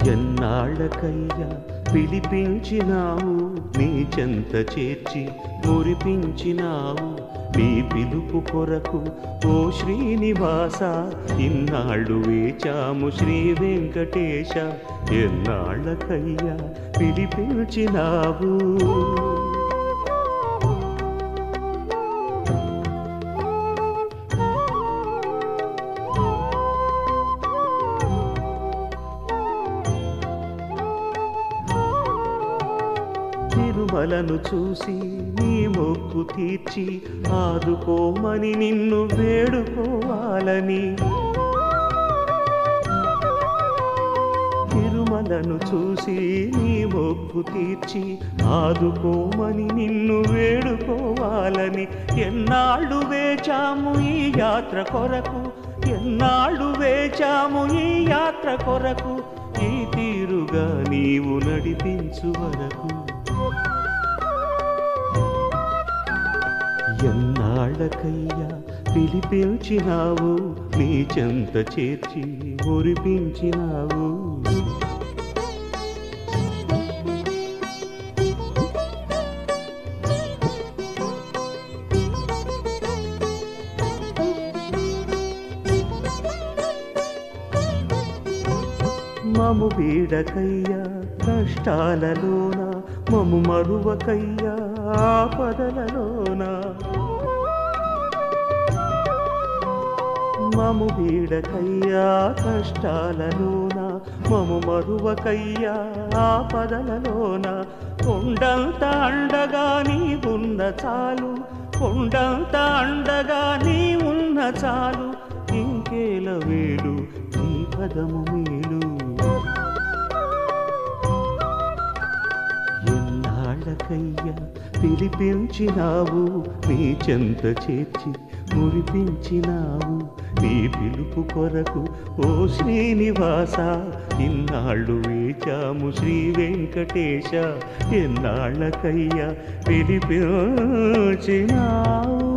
ఎన్నాళ్ళకయ్యా పిలిపించినావు నీ చెంత చేర్చి మురిపించినావు నీ పిలుపు కొరకు ఓ శ్రీనివాస ఇన్నాళ్ళు వేచాము శ్రీ వెంకటేశ ఎన్నాళ్ళకయ్యా పిలిపించినావు తిరుమలను చూసి నీ మొక్కు తీర్చి ఆదుకోమని నిన్ను వేడుకోవాలని తిరుమలను చూసి నీ మొక్కు తీర్చి ఆదుకోమని నిన్ను వేడుకోవాలని ఎన్నాళ్ళు వేచాము ఈ యాత్ర కొరకు ఎన్నాళ్ళు వేచాము ఈ యాత్ర కొరకు ఈ తీరుగా నీవు నడిపించు వరకు ఎన్నాళ్ళకయ్యా పిలిపించినావు నీ చెంత చేర్చి మురిపించినావు మము వీడకయ్యా కష్టాలలోన మము మరువకయ్యా ఆపదలలోన మము వీడకయ్యా కష్టాలలోన మము మరువకయ్యా ఆపదలలోన కొండంత అండగా నీ ఉన్న చాలు కొండంత అండగా నీ ఉన్న చాలు ఇంకేల వేలు నీ పదము మేలు ఎన్నాళ్ళకయ్యా పిలిపించినావు నీ చెంత చేర్చి మురిపించినావు నీ పిలుపు కొరకు ఓ శ్రీనివాస ఇన్నాళ్ళు వేచాము శ్రీ వెంకటేశ ఎన్నాళ్ళకయ్యా పిలిపించినావు